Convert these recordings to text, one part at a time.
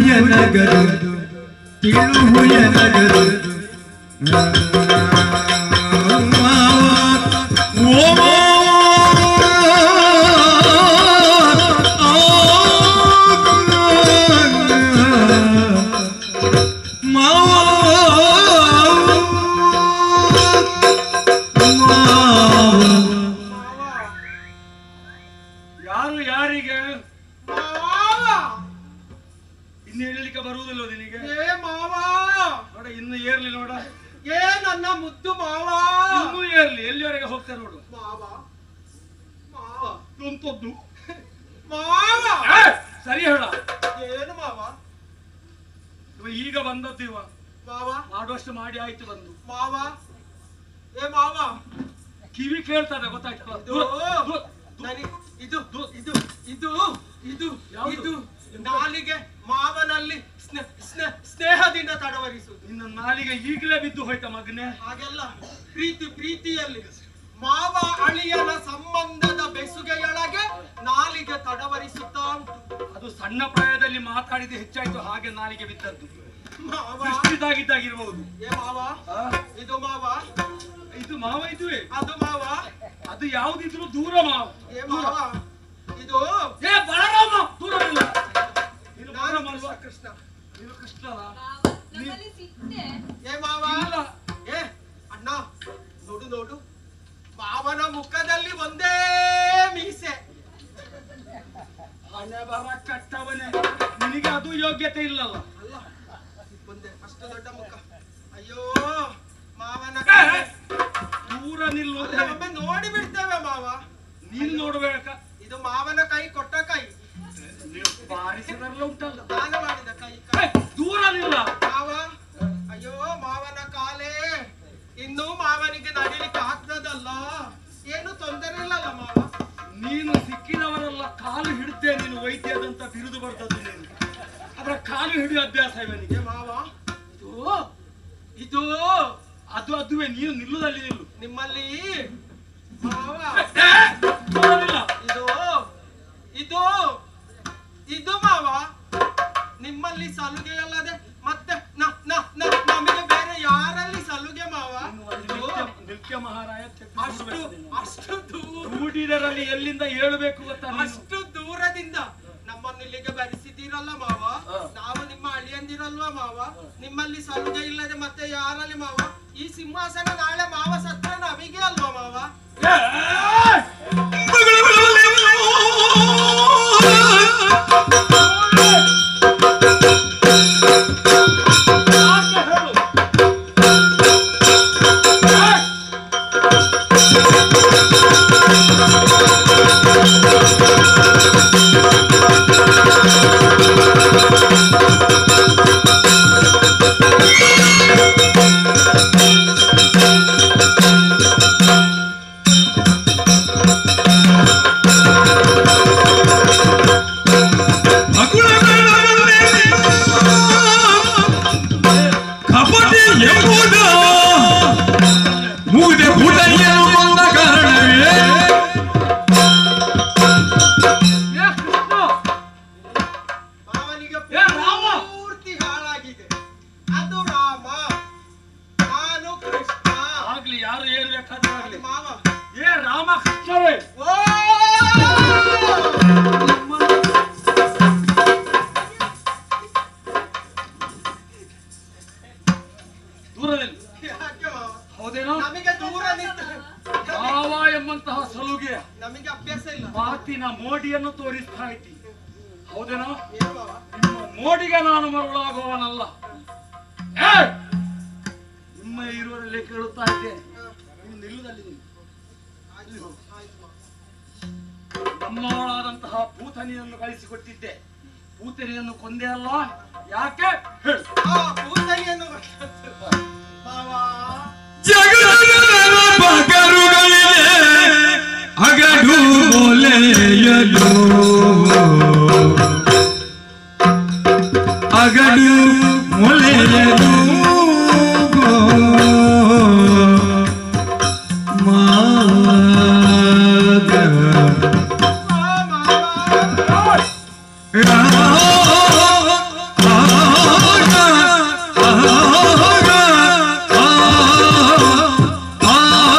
ಎನಗದು ತಿಳುಹು ಎನಗದು ಓ ಯಾರು ಯಾರಿಗೆ ಮಾವ ಇನ್ನು ಹೇಳಲಿಕ್ಕೆ ಬರುವುದಿಲ್ಲ ನಿನಗೆ ಏ ಮಾವ ನೋಡ ಇನ್ನು ಏರ್ಲಿ ನೋಡ ಏ ನನ್ನ ಮುದ್ದು ಮಾವ ಇನ್ನೂ ಏರ್ಲಿ ಎಲ್ಲಿವರೆಗೆ ಹೋಗ್ತಾರೆ ನೋಡು ಮಾವ ಮಾವ ಎಂತದ್ದು ಮಾವ ಏ, ಸರಿ ಹೇಳ ಏನು ಮಾವ ಇವ ಈಗ ಬಂದದ್ದು ಇವ ಮಾವ ಮಾಡುವಷ್ಟು ಮಾಡಿ ಆಯ್ತು ಬಂದು ಮಾವ ಏ ಮಾವ ಕಿವಿ ಕೇಳ್ತದೆ ಗೊತ್ತಾಯ್ತಲ್ಲ ಇದು ದೂರ- ದೂರ- ನನಿ ಇದು ಇದು ಇದು ಇದು ಯಾವುದು? ಇದು ನಾಲಿಗೆ ಮಾವನಲ್ಲಿ ಸ್ನೇ- ಸ್ನೇ- ಸ್ನೇಹದಿಂದ ತಡವರಿಸುವುದು ನಿನ್ನ ನಾಲಿಗೆ ಈಗಲೇ ಬಿದ್ದು ಹೋಯ್ತ ಮಗನೇ ಹಾಗೆಲ್ಲ ಪ್ರೀತಿ ಪ್ರೀತಿಯಲ್ಲಿ ಮಾವ ಅಳಿಯನ ಸಂಬಂಧದ ಬೆಸುಗೆಯೊಳಗೆ ನಾಲಿಗೆ ತಡವರಿಸುತ್ತಾ ಉಂಟು ಅದು ಸಣ್ಣ ಪ್ರಾಯದಲ್ಲಿ ಮಾತಾಡಿದ ಹೆಚ್ಚಾಯ್ತು ಹಾಗೆ ನಾಲಿಗೆ ಬಿದ್ದದ್ದು ಮಾವ ಸೃಷ್ಟಿದಾಗಿದ್ದಾಗಿರ್ಬಹುದು ಏ ಮಾವ ಆ, ಇದು ಮಾವ ಇದು ಮಾವ ಇದುವೆ ಅದು ಮಾವ ಅದು ಯಾವ್ದಿದ್ರು ದೂರ ಮಾವ ಏ ಮಾವ ಇದು ಏ ಬಲರಾಮ ದೂರ ಇಲ್ಲ ನೀನು ನಾನು ಬಲರಾಮ ಕೃಷ್ಣ ಅಲ್ವಾ? ಕೃಷ್ಣ ನೀನು ಕೃಷ್ಣನ ನಮ್ಮಲ್ಲಿ ಸಿಕ್ತೆ ಏ ಮಾವ ಇಲ್ಲ ಏ ಅಣ್ಣ ನೋಡು ನೋಡು ಮಾವನ ಮುಖದಲ್ಲಿ ಒಂದೇ ಮೀಸೆ ಹಣೆ ಬರ ಕಟ್ಟವನೇ ನಿನಗೆ ಅದು ಯೋಗ್ಯತೆ ಇಲ್ಲಲ್ಲ ಅಲ್ಲ ಒಂದೇ ಅಷ್ಟು ದೊಡ್ಡ ಮುಖ ಅಯ್ಯೋ ಮಾವನ ಏ, ಕೈ- ದೂರ ನಿಲ್ಲು ಅಲ್ಲ, ಒಮ್ಮೆ ನೋಡಿ ಬಿಡ್ತೇವೆ ಮಾವ ನೀನ್ ನೋಡ್ಬೇಕ ಇದು ಮಾವನ ಕೈ ಕೊಟ್ಟ ಕೈ ನೀವು ಬಾರಿಸಿದ್ರಲ್ಲ ಉಂಟಲ್ಲ ದಾನ ಮಾಡಿದ ಕೈ ಏ, ಕೈ ದೂರ ನಿಲ್ಲ ಮಾವ ಅಯ್ಯೋ ಮಾವನ ಕಾಲೇ ಇನ್ನೂ ಮಾವನಿಗೆ ನಡಿಲಿಕ್ಕೆ ಆಗ್ತದಲ್ಲ ಏನು ತೊಂದರೆ ಇಲ್ಲಲ್ಲ ಮಾವ ನೀನು ಸಿಕ್ಕಿದವರೆಲ್ಲ ಕಾಲು ಹಿಡ್ತೆ ನೀನು ವೈದ್ಯದಂತ ಬಿರುದು ಬರ್ತದ್ದು ನೀನು ಅದರ ಕಾಲು ಹಿಡಿಯೋ ಅಭ್ಯಾಸ ಇವನಿಗೆ ಏ ಮಾವ ಇದು ಇದು ಅದು ಅದುವೆ ನೀನು ನಿಲ್ಲುದಲ್ಲಿ ನಿಲ್ಲು ನಿಮ್ಮಲ್ಲಿ ಮಾವ ಏ, ದೂರ ನಿಲ್ಲ. ಇದು ಇದು ಇದು ಮಾವ ನಿಮ್ಮಲ್ಲಿ ಸಲುಗೆ ಅಲ್ಲದೆ ಮತ್ತೆ ನ- ನ- ನ- ನಮಗೆ ಬೇರೆ ಯಾರಲ್ಲಿ ಸಲುಗೆ ಮಾವ ನೀನು ಒಂದು ಇದು ನಿತ್ಯ- ನಿತ್ಯ ಮಹಾರಾಯ ತೆಗ್ದು ಅಷ್ಟು ಬಿಡ್ಬೇಕು ನೀನು. ಅಷ್ಟು ದೂರ ರೂಢಿದರಲ್ಲಿ ಎಲ್ಲಿಂದ ಹೇಳಬೇಕು ಗೊತ್ತಾ ನೀನು? ಅಷ್ಟು ದೂರದಿಂದ ನಮ್ಮನ್ನು ಇಲ್ಲಿಗೆ ಬರಿಸಿದ್ದೀರಲ್ಲ ಮಾವ ಹ. ನಾವು ನಿಮ್ಮ ಅಳಿಯಂದಿರಲ್ವಾ ಮಾವ ನಿಮ್ಮಲ್ಲಿ ಸಲುಗೆ ಇಲ್ಲದೆ ಮತ್ತೆ ಯಾರಲ್ಲಿ ಮಾವ ಈ ಸಿಂಹಾಸನ ನಾಳೆ ಮಾವ ಸತ್ರ ನಮಗೆ ಅಲ್ವಾ ಮಾವ ಏ, ಯಾಕೆ ಹೇಳು? ಏ, ಕಪಟಿ ಎಂಬುದ ಮುಗಿದ ಗುಡಯ್ಯನು ಬಂದ ಕಾರಣವೇ ಏ, ಕೃಷ್ಣ, ಮಾವನಿಗೆ ಏ, ರಾಮ! ಪೂರ್ತಿ ಹಾಳಾಗಿದೆ ಅದು ರಾಮ ನಾನು ಕೃಷ್ಣ ಆಗ್ಲಿ ಯಾರು ಏನ್ ಬೇಕಾದ್ರೂ ಆಗ್ಲಿ ಅದು ಮಾವ ಏ ರಾಮಕೃಷ್ಣವೇ ಓ ದೂರದಲ್ಲಿ ಯಾಕೆ ಮಾವ ಹೌದೇನೋ ನಮಗೆ ದೂರ ನಿಂತ ಭಾವ ಎಂಬಂತಹ ಸಲುಗೆ ನಮಗೆ ಅಭ್ಯಾಸ ಇಲ್ಲ ಮಾತಿನ ಮೋಡಿಯನ್ನು ತೋರಿಸ್ತಾ ಇದ್ದಿ ಹೌದೇನೋ ಏನು ಮಾವ ನಿಮ್ಮ ಮೋಡಿಗೆ ನಾನು ಮರುಳಾಗುವವನಲ್ಲ ಏ! ನಿಮ್ಮ ಇರುವರಲ್ಲಿ ಕೇಳುತ್ತಾ ಇದ್ದೆ ನೀವು ನಿಲ್ಲುದಲ್ಲಿ ನಿಲ್ಲು. ಆಯ್ತು ಆಯ್ತು ಮಾವ ನಮ್ಮವಳಾದಂತಹ ಪೂತನಿಯನ್ನು ಕಳಿಸಿಕೊಟ್ಟಿದ್ದೆ ಪೂತನಿಯನ್ನು ಕೊಂದೆ ಅಲ್ಲ ಯಾಕೆ ಹೇಳು ಆ ಪೂತನಿಯನ್ನು ಮಾವ ಜಗದ ಪಗರುಗಳಿವೆ ಅಗಡು ಮೊಲೆಯಲು ಅಗಡು ಮೊಲೆಯಲು ಮಾದ ಆ ಮಾವ ರಾಮ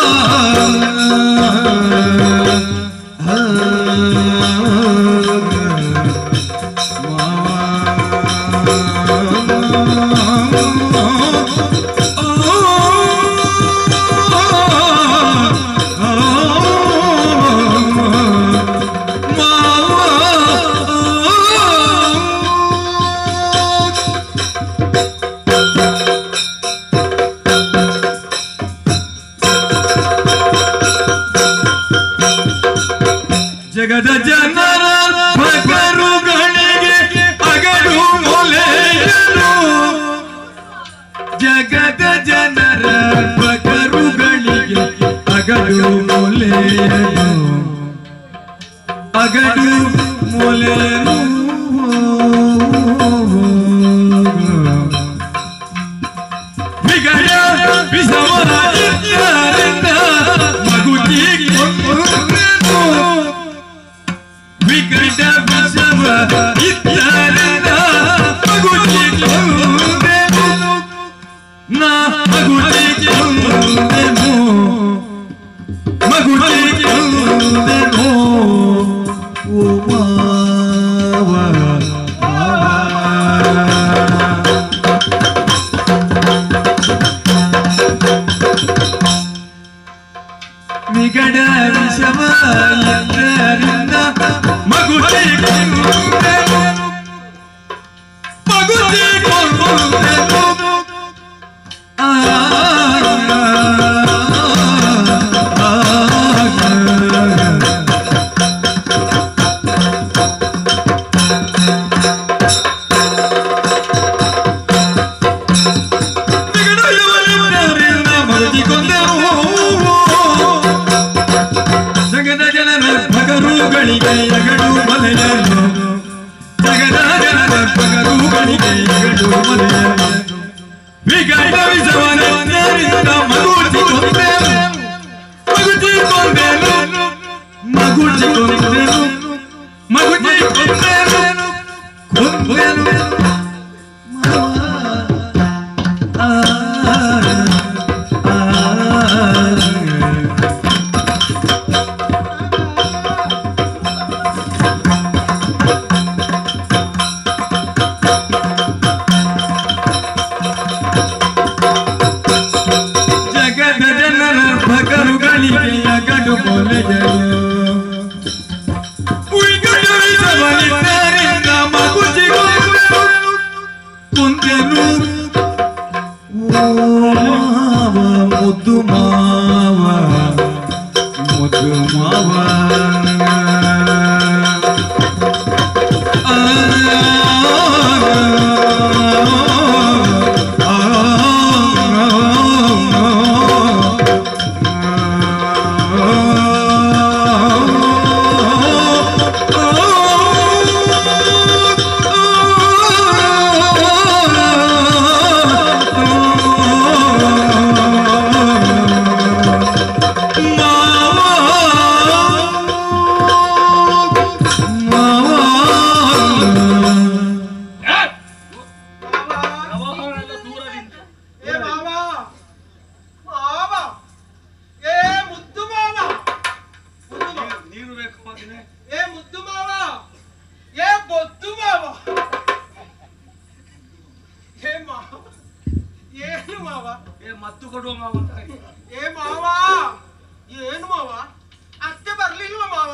ಜಗದ ಜನರ ಭಗರುಗಳಿಗೆ ಅಗಡು ಮೊಲೆಯನು ಜಗದ ಜನರ ಭಗರುಗಳಿಗೆ ಅಗಡು ಮೊಲೆಯನು ಅಗಡು ಮೊಲೆಯನು ವಿಗಡ ವಿಷವರ ಇದ್ದರಿಂದ ಮಗುಚಿ ಕೊಂದೆನು. ವಿಕಟ ವಿಷವ ಇದ್ದರಿಂದ ಮಗುಚಿ ಕೊಂದೆನು. ನಾ ಮಗುಚಿ ಕೊಂದೆನು. ಮಗುಚಿ ಕೊಂದೆನು. ಓ ಮಾವ, ಮಾವ. ವಿಗಡ ವಿಷವ ಎಂದರಿಂದ ಮಗುಚಿ ಕೊಂದೆನು. ಮಗುಚಿ ಕೊಂದೆನು. ಆ, ಆ, ಆ. ವಿಗಡಯುವವರಿಂದ ಮರುಗಿಕೊಂಡೆವು. ಜಗದ ಜನರ ಭಗರುಗಳಿಗೆ ಎಗಡು ಮಲೆಯನು ಜಗದ ಜನರ ಭಗರುಗಳಿಗೆ ಎಗಡು ಮಲೆಯನು ವಿಗಡ ವಿಷವನೆಂದರಿಂದ ಮಗುಚಿ ಕೊಂದೆನು ಮಗುಚಿ ಕೊಂದೆನು ಮಗುಚಿ ಕೊಂದೆನು ಮಗುಚಿ ಕೊಂದೆನು ಕೊಂದೆನು ಆ, ಆ, ಆ. ಜಗದ ಜನರ ಭಗರುಗಳಿಗೆ ಅಗಡು ಮೊಲೆಗಳು ಉಯ್ಗಡವಿದವನಿದ್ದರಿಂದ ಮಗುಚಿಗೊಂಡೆನು ಕುಂದೆನು ಓ ಮಾವ ಮುದ್ದು ಮಾವ ಮುದ್ದು ಮಾವ ಆ, ಆ, ವ್ಯವಹಾರ ದೂರದಿಂದ ಏ ಮಾವ ಮಾವ ಏ ಮುದ್ದು ಮಾವ ಮುದ್ದು ಮಾವ ನೀರು- ನೀರು ಬೇಕು ಮಗನೇ ಏ ಮುದ್ದು ಮಾವ ಏ ಬೊದ್ದು ಮಾವ ಏ ಮಾವ ಏನು ಮಾವ ಏ ಮದ್ದು ಕೊಡುವ ಮಾವ ಅಂತ ಹಾಗೆ. ಏ ಮಾವ ಏನು ಮಾವ ಅತ್ತೆ ಬರ್ಲಿಲ್ವ ಮಾವ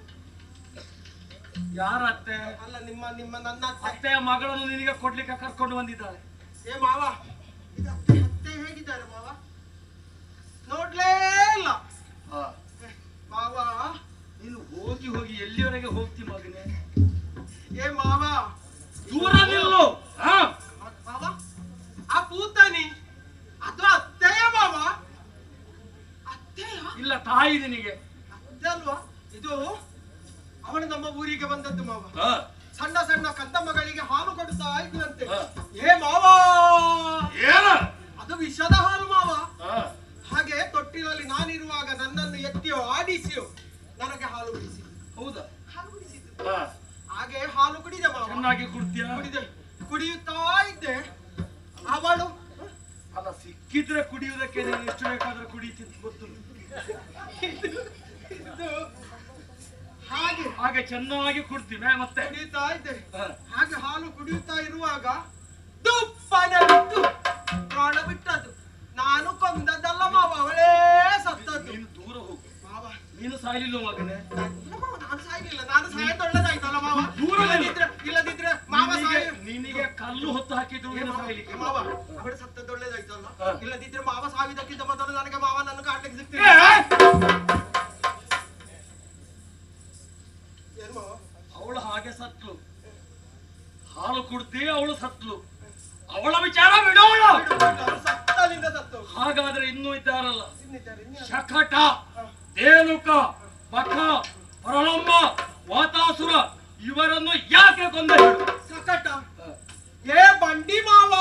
ಯಾರ ಅತ್ತೆ ಅಲ್ಲ ನಿಮ್ಮ ನಿಮ್ಮ ನನ್ನ ಅತ್ತೆ ಅತ್ತೆಯ ಮಗಳನ್ನು ನಿನಗೆ ಕೊಡ್ಲಿಕ್ಕೆ ಕರ್ಕೊಂಡು ಬಂದಿದ್ದಾಳೆ ಏ ಮಾವ ಇದು ಅತ್ತೆ ಅತ್ತೆ ಹೇಗಿದ್ದಾರೆ ಮಾವ ನೋಡ್ಲೇ ಇಲ್ಲ ಮಾವ ನೀನು ಹೋಗಿ ಹೋಗಿ ಎಲ್ಲಿವರೆಗೆ ಹೋಗ್ತಿ ಮಗನೇ ಏ ಮಾವ ದೂರ ನಿಲ್ಲು ಹಾ? ಮಾವ ಆ ಪೂತನಿ ಅದು ಅತ್ತೆಯ ಮಾವ ಅತ್ತೆಯ ಇಲ್ಲ ತಾಯಿ ನಿನಗೆ ಅತ್ತೆ ಅಲ್ವಾ ಇದು ಅವನು ನಮ್ಮ ಊರಿಗೆ ಬಂದದ್ದು ಮಾವ ಹಾ. ಸಣ್ಣ ಸಣ್ಣ ಕಂದಮ್ಮಗಳಿಗೆ ಹಾಲು ಕೊಡುತ್ತಾ ಇದ್ದಂತೆ ಹಾ. ಏ ಮಾವ ಏನ ಅದು ವಿಷದ ಹಾಲು ಮಾವ ಹಾ. ಹಾಗೆ ತೊಟ್ಟಿಲಲ್ಲಿ ನಾನಿರುವಾಗ ನನ್ನನ್ನು ಎತ್ತಿಯೋ ಆಡಿಸಿಯೋ ನನಗೆ ಹಾಲು ಕುಡಿಸಿ ಹೌದಾ ಹಾಲು ಕುಡಿಸಿದ್ದು ಹಾ. ಹಾಗೆ ಹಾಲು ಕುಡಿದೆ ಮಾವ ಚೆನ್ನಾಗಿ ಕುಡ್ತೀಯ ಕುಡಿದೆ ಕುಡಿಯುತ್ತಾ ಇದ್ದೆ ಅವಳು ಅಲ್ಲ ಸಿಕ್ಕಿದ್ರೆ ಕುಡಿಯುವುದಕ್ಕೆ ನೀನು ಎಷ್ಟು ಬೇಕಾದ್ರೆ ಕುಡಿತೀನಿ ಗೊತ್ತು ಇದು- ಇದು ಹಾಗೆ ಹಾಗೆ ಚೆನ್ನಾಗಿ ಕುಡ್ತೀನಿ ಮತ್ತೆ ಕುಡಿಯುತ್ತಾ ಇದ್ದೆ ಹ. ಹಾಗೆ ಹಾಲು ಕುಡಿಯುತ್ತಾ ಇರುವಾಗ ತುಪ್ಪನೆ ಬಿಟ್ಟು ಪ್ರಾಣ ಬಿಟ್ಟದ್ದು ನಾನು ಕೊಂದದ್ದಲ್ಲ ಮಾವ ಅವಳೇ ಸತ್ತದ್ದು ನೀನು ದೂರ ಹೋಗು ಮಾವ ನೀನು ಸಾಯ್ಲಿಲ್ಲ ಮಗನೇ ಇಲ್ಲ ಮಾವ, ನಾನು ಸಾಯ್ಲಿಲ್ಲ ನಾನು ಸಾಯದ್ ಒಳ್ಳೇದಾಯ್ತಲ್ಲ ಮಾವ ದೂರ ಇಲ್ಲದಿದ್ರೆ ಇಲ್ಲದಿದ್ರೆ ಮಾವ ನಿನಗೆ ಸಾಯ ನಿನಗೆ ಕಲ್ಲು ಹೊತ್ತು ಹಾಕಿದ್ರು ಏ ನೀನು ಮಾವ, ಸಾಯ್ಲಿಕ್ಕೆ ಏ ಮಾವ ಅವಳು ಸತ್ತದ್ದು ಒಳ್ಳೇದಾಯ್ತಲ್ಲ ಹ. ಇಲ್ಲದಿದ್ರೆ ಮಾವ ಸಾವಿದ್ದಕ್ಕಿಂತ ಮೊದಲು ನನಗೆ ಮಾವ ನನ್ನ ಕಾಟ್ಲಿಕ್ಕೆ ಏ! ಸಿಗ್ತಿಲ್ಲ ಏನ್ ಮಾವ ಅವಳು ಹಾಗೆ ಸತ್ಲು ಹಾಲು ಕುಡ್ದಿ ಅವಳು ಸತ್ಲು ಅವಳ ವಿಚಾರ ಬಿಡೋಣ ಬಿಡು, ಬಿಡು, ಅವ್ರು ಸತ್ತಲ್ಲಿಂದ ಸತ್ತು ಹಾಗಾದ್ರೆ ಇನ್ನೂ ಇದ್ದಾರಲ್ಲ ಇನ್ನಿದ್ದಾರೆ, ಇನ್ಯಾರು? ಶಕಟ ಧೇನುಕ ಬಕ ಪರಳಮ್ಮ ವಾತಾಸುರ ಇವರನ್ನು ಯಾಕೆ ಕೊಂದ ಹೇಳು ಸಕಟ ಏ ಬಂಡಿ ಮಾವ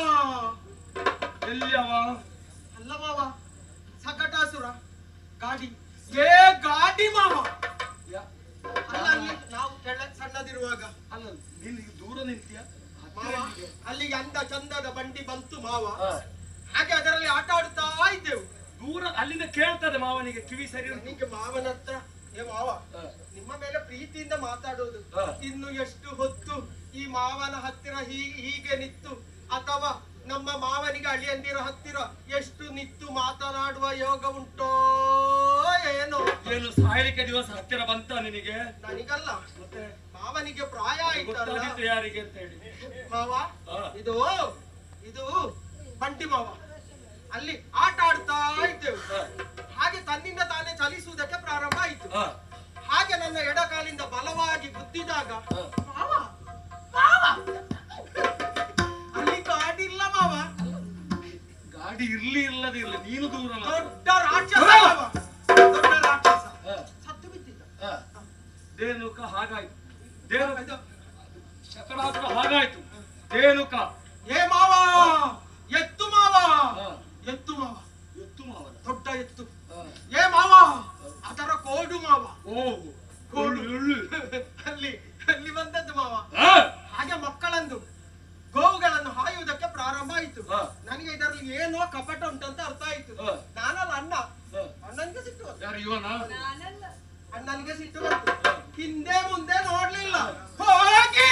ಎಲ್ಲಿ ಅವ ಅಲ್ಲ ಮಾವ ಸಕಟಾಸುರ ಗಾಡಿ ಏ ಗಾಡಿ ಮಾವ ಯಾ- ಅಲ್ಲ ಅಲ್ಲಿ ನಾವು ಕೆಳ ಸಣ್ಣದಿರುವಾಗ ಅಲ್ಲ ನೀನು ಈಗ ದೂರ ನಿಂತೀಯ ಮಾವ ಅಲ್ಲಿಗೆ ಅಂದ ಚಂದದ ಬಂಡಿ ಬಂತು ಮಾವ ಹ. ಹಾಗೆ ಅದರಲ್ಲಿ ಆಟ ಆಡ್ತಾ ಇದ್ದೆವು ದೂರ ಅಲ್ಲಿಂದ ಕೇಳ್ತದೆ ಮಾವನಿಗೆ ಕಿವಿ ಸರಿ ಉಂಟು. ನನಗೆ ಮಾವನ ಹತ್ರ ಏ ಮಾವ ಹ. ನಿಮ್ಮ ಮೇಲೆ ಪ್ರೀತಿಯಿಂದ ಮಾತನಾಡೋದು ಹ. ಇನ್ನು ಎಷ್ಟು ಹೊತ್ತು ಈ ಮಾವನ ಹತ್ತಿರ ಹೀಗೆ ಹೀಗೆ ನಿತ್ತು ಅಥವಾ ನಮ್ಮ ಮಾವನಿಗೆ ಅಳಿಯಂದಿರ ಹತ್ತಿರ ಎಷ್ಟು ನಿತ್ತು ಮಾತನಾಡುವ ಯೋಗ ಉಂಟೋ ಏನೋ ಏನು ಸಾಯಲಿಕ್ಕೆ ದಿವಸ ಹತ್ತಿರ ಬಂತ ನಿನಗೆ ನನಗಲ್ಲ ಮತ್ತೆ ಮಾವನಿಗೆ ಪ್ರಾಯ ಆಯ್ತಲ್ಲ ಗೊತ್ತಾಗಿತ್ತು ಯಾರಿಗೆ ಅಂತ ಹೇಳಿ ಮಾವ ಹ. ಇದು ಇದು ಬಂಟಿ ಮಾವ ಅಲ್ಲಿ ಆಟ ಆಡ್ತಾ ಇದ್ದೆವು ಹ. ಹಾಗೆ ತನ್ನಿಂದ ತಾನೇ ಚಲಿಸುವುದಕ್ಕೆ ಪ್ರಾರಂಭ ಆಯಿತು ಹ. ಹಾಗೆ ನನ್ನ ಎಡಕಾಲಿಂದ ಬಲವಾಗಿ ಗುದ್ದಿದಾಗ ಹ. ಮಾವ ಮಾವ ಅಲ್ಲಿ ಕಾಡಿಲ್ಲ ಮಾವ ಗಾಡಿ ಇರ್ಲಿ ಇಲ್ಲದೆ ಇರ್ಲಿ ನೀನು ದೂರ ಮಾತ್ರ. ದೊಡ್ಡ ರಾಕ್ಷಸ ಮಾವ ದೊಡ್ಡ ರಾಕ್ಷಸ ಹ. ಸತ್ತು ಬಿದ್ದಿದ್ದ ಹ. ಧೇನುಕ ಹಾಗಾಯ್ತು ಧೇನುಕ ಇದು, ಶಕಡಾಸುರ ಹಾಗಾಯ್ತು ಧೇನುಕ ಏ ಮಾವ ಎತ್ತು ಮಾವ ಹ. ಎತ್ತು ಮಾವ ಎತ್ತು ಮಾವನ ದೊಡ್ಡ ಎತ್ತು ಹ. ಏ ಮಾವ ಅದರ ಕೋಡು ಮಾವ ಓ ಕೋಡು ಎಳ್ಳು. ಅಲ್ಲಿ ಅಲ್ಲಿ ಬಂದದ್ದು ಮಾವ ಹ. ಹಾಗೆ ಮಕ್ಕಳಂದು ಗೋವುಗಳನ್ನು ಹಾಯುವುದಕ್ಕೆ ಪ್ರಾರಂಭ ಆಯಿತು ಹ. ನನಗೆ ಇದರಲ್ಲಿ ಏನೋ ಕಪಟ ಉಂಟಂತ ಅರ್ಥ ಆಯ್ತು ಹ. ನಾನಲ್ಲ ಅಣ್ಣ ಹ. ಅಣ್ಣನಿಗೆ ಸಿಟ್ಟು ಬಂತು. ಯಾರು ಇವನ ನಾನಲ್ಲ ಅಣ್ಣನಿಗೆ ಸಿಟ್ಟು ಬಂತು ಹಿಂದೆ ಮುಂದೆ ನೋಡ್ಲಿಲ್ಲ ಹೋಗಿ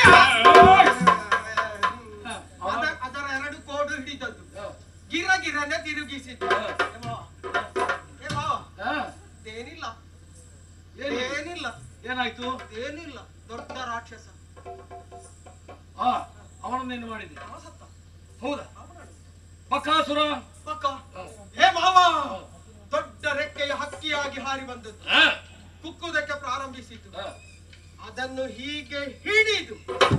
ಅದ- ಅದರ ಎರಡು ಕೋಡು ಹಿಡಿದದ್ದು ಹ. ಗಿರ ಗಿರನೆ ತಿರುಗಿಸಿದ್ದು ಹ. ಏ ಮಾವ, ಏ ಮಾವ ಹ. ಏನಿಲ್ಲ ಏನು? ಏನಿಲ್ಲ ಏನಾಯ್ತು ಏನಿಲ್ಲ ದೊಡ್ಡ ರಾಕ್ಷಸ ಹ ಅವನನ್ನೇನು ಮಾಡಿದೆ ಅವ ಸತ್ತ ಹೌದಾ ಅವನನ್ನು. ಬಕಾಸುರ ಪಕ್ಕ ಹ. ಹೇ ಮಾವ ದೊಡ್ಡ ರೆಕ್ಕೆಯ ಹಕ್ಕಿಯಾಗಿ ಹಾರಿ ಬಂದದ್ದು ಹ. ಕುಕ್ಕುವುದಕ್ಕೆ ಪ್ರಾರಂಭಿಸಿತು ಹ. ಅದನ್ನು ಹೀಗೆ ಹಿಡಿದು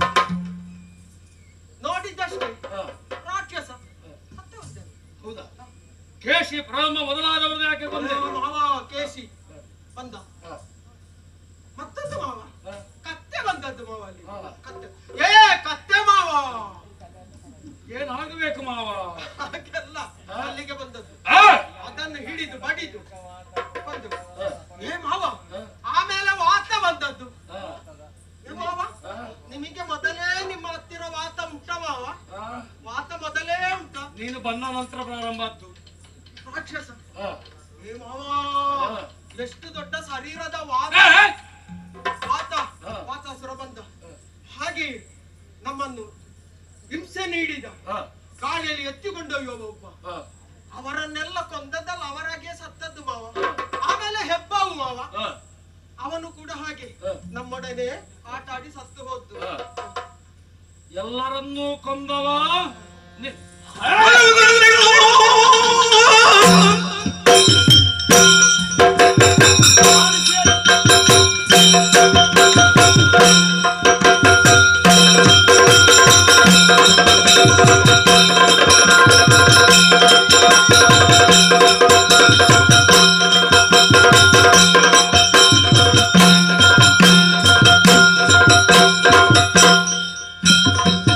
ನೋಡಿದ್ದಷ್ಟೇ ಹ. ರಾಕ್ಷಸ ಸತ್ತೇ ಹೋದನು. ಹೌದಾ ಕೇಶಿ ಬ್ರಹ್ಮ ಮೊದಲಾದವರನ್ನ ಯಾಕೆ ಕೊಂದೆ ಅಯ್ಯೋ, ಮಾವ ಕೇಸಿ ಬಂದ ಹ. ಮತ್ತೊಂದು ಮಾವ ಹ. ಕತ್ತೆ ಬಂದದ್ದು ಮಾವ ಅಲ್ಲಿ ಹ. ಕತ್ತೆ ಏ ಕತ್ತೆ ಮಾವ ಏನಾಗಬೇಕು ಮಾವ ಹಾಗೆಲ್ಲ ಅಲ್ಲಿಗೆ ಬಂದದ್ದು ಹ. ಅದನ್ನು ಹಿಡಿದು ಬಡಿದು ಬಂದು ಹ. ಏ ಮಾವ ಹ. ಆಮೇಲೆ ವಾತ ಬಂದದ್ದು ಹ. ಏ ಮಾವ ಹ. ನಿಮಗೆ ಮೊದಲೇ ನಿಮ್ಮ ಹತ್ತಿರ ವಾತ ಉಂಟ ಮಾವ ಹ. ವಾತ ಮೊದಲೇ ಉಂಟ ನೀನು ಬಂದ ನಂತರ ಪ್ರಾರಂಭ ಆದ್ದು ರಾಕ್ಷಸ ಹ. ಏ ಮಾವ ಹ. ಎಷ್ಟು ದೊಡ್ಡ ಶರೀರದ ವಾತ ಏ, ಏ. ವಾತ ಹ. ವಾತಾಸುರ ಬಂದ ಹಾಗೆ ನಮ್ಮನ್ನು ಹಿಂಸೆ ನೀಡಿದ ಹ. ಗಾಳಿಯಲ್ಲಿ ಎತ್ತಿಕೊಂಡೊಯ್ಯುವ ಒಬ್ಬ ಹ. ಅವರನ್ನೆಲ್ಲ ಕೊಂದದ್ದಲ್ಲ ಅವರಾಗೆ ಸತ್ತದ್ದು ಮಾವ ಆಮೇಲೆ ಹೆಬ್ಬಾವು ಮಾವ ಹ. ಅವನು ಕೂಡ ಹಾಗೆ ಹ. ನಮ್ಮೊಡನೆ ಆಟ ಆಡಿ ಸತ್ತು ಹೋದ್ದು ಹ. ಎಲ್ಲರನ್ನೂ ಕೊಂದವ ನಿ-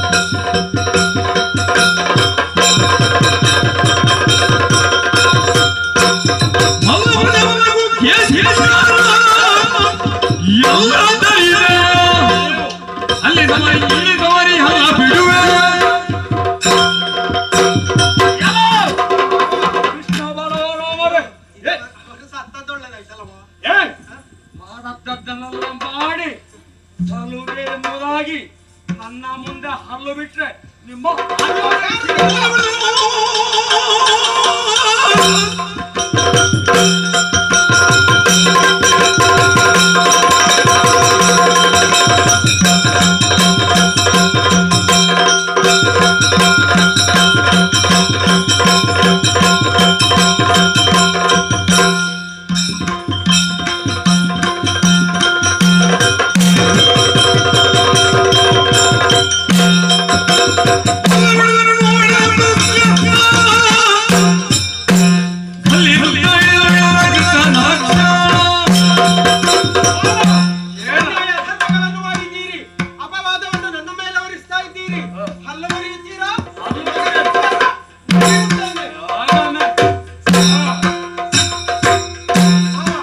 ¡Ay, ಸತ್ತದ್ದೊಳ್ಳೇದಾಯ್ತಲ್ಲ ಮಾವ ಏ ಮಾಡದ್ದನ್ನೆಲ್ಲ ಮಾಡಿ ಸಲುವೆ ಎಂಬುದಾಗಿ ನನ್ನ ಮುಂದೆ ಹಲ್ಲು ಬಿಟ್ರೆ ನಿಮ್ಮ ಅನ್ಯಾಯ ಧರ್ಮಗಳನ್ನು ಮಾಡಿದ್ದೀರಿ ಅಪವಾದವನ್ನು ನನ್ನ ಮೇಲೆ ಹೊರಿಸ್ತಾ ಇದ್ದೀರಿ ಹಲ್ಲು ಮುರಿಯುತ್ತೀರಾ ಮುರಿಯುತ್ತೇನೆ. ಮಾವ.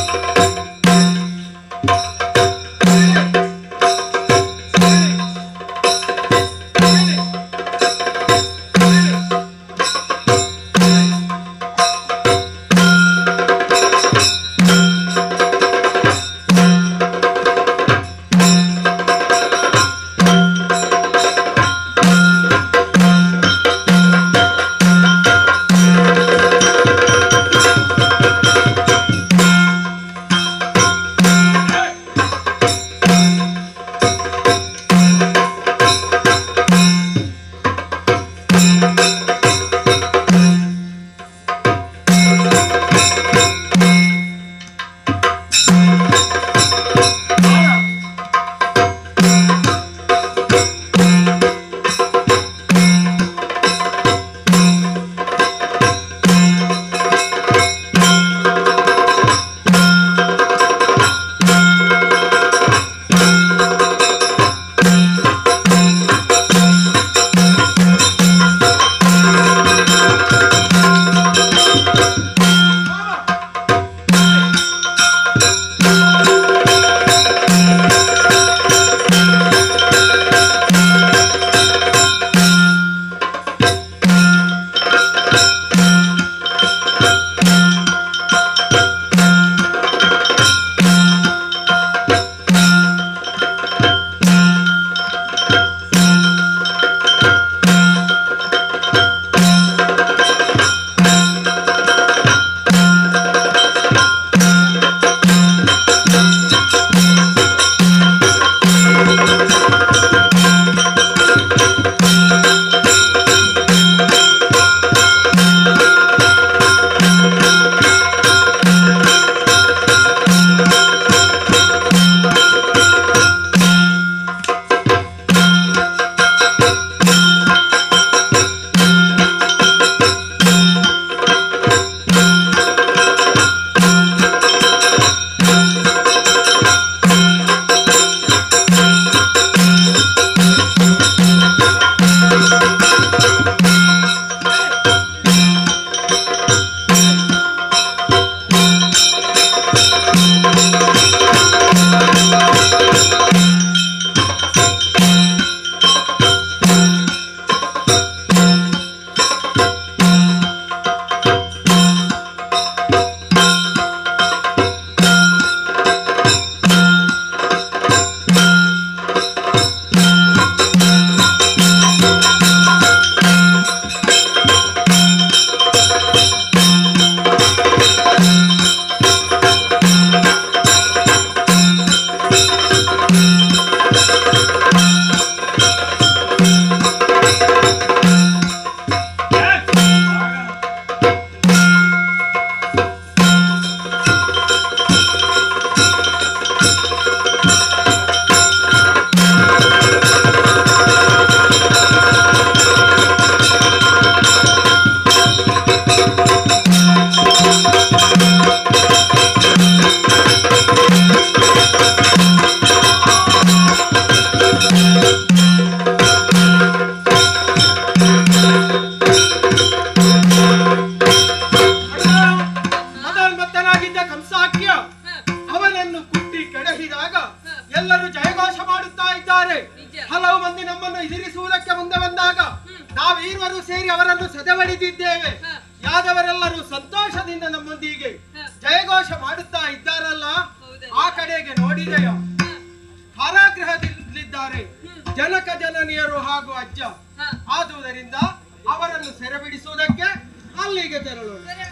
ಮದೋನ್ಮತ್ತನಾಗಿದ್ದ ಕಂಸಾಕ್ಯ ಅವನನ್ನು ಕುಟ್ಟಿ ಕೆಡಹಿದಾಗ ಎಲ್ಲರೂ ಜಯಘೋಷ ಮಾಡುತ್ತಾ ಇದ್ದಾರೆ ನಿಜ. ಹಲವು ಮಂದಿ ನಮ್ಮನ್ನು ಎದುರಿಸುವುದಕ್ಕೆ ಮುಂದೆ ಬಂದಾಗ ನಾವೀರ್ವರು ಸೇರಿ ಅವರನ್ನು ಸದೆಬಡಿದಿದ್ದೇವೆ ಹ. ಯಾದವರೆಲ್ಲರೂ ಸಂತೋಷದಿಂದ ನಮ್ಮೊಂದಿಗೆ ಹ. ಜಯಘೋಷ ಮಾಡುತ್ತಾ ಇದ್ದಾರಲ್ಲ ಹೌದಲ್ಲ? ಆ ಕಡೆಗೆ ನೋಡಿದೆಯೋ ಕಾರಾಗೃಹದಲ್ಲಿದ್ದಾರೆ ಜನಕ ಜನನಿಯರು ಹಾಗೂ ಅಜ್ಜ ಹ. ಆದುದರಿಂದ ಅವರನ್ನು ಸೆರೆ ಬಿಡಿಸುವುದಕ್ಕೆ ಅಲ್ಲಿಗೆ ತೆರಳೋಣ ತೆರಳೋಣ.